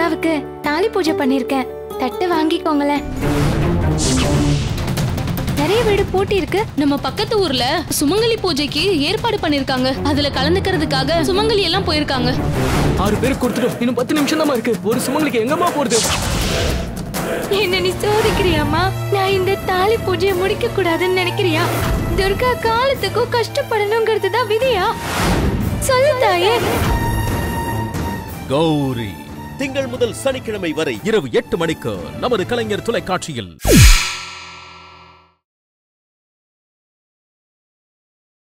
துர்காவுக்கு தாலி பூஜை பண்ணிருக்கேன் தட்டு வாங்கிக்கோங்களேன் நிறைய வீடு பூட்டி இருக்கு நம்ம பக்கத்து ஊர்ல சுமங்கலி பூஜைக்கு ஏற்பாடு பண்ணிருக்காங்க அதுல கலந்துக்கிறதுக்காக சுமங்கலி எல்லாம் போயிருக்காங்க ஆறு பேருக்கு கொடுத்துட்டோம் இன்னும் பத்து நிமிஷம் தான் இருக்கு ஒரு சுமங்களுக்கு எங்கம்மா போறது என்ன நீ சோதிக்கிறியாமா நான் இந்த தாலி பூஜையை முடிக்க கூடாதுன்னு நினைக்கிறியா துர்கா காலத்துக்கும் கஷ்டப்படணுங்கிறது தான் விதியா சொல்லு தாயே கௌரி திங்கள் முதல் சனிக்கிழமை வரை இரவு எட்டு மணிக்கு நமது கலைஞர் தொலைக்காட்சியில்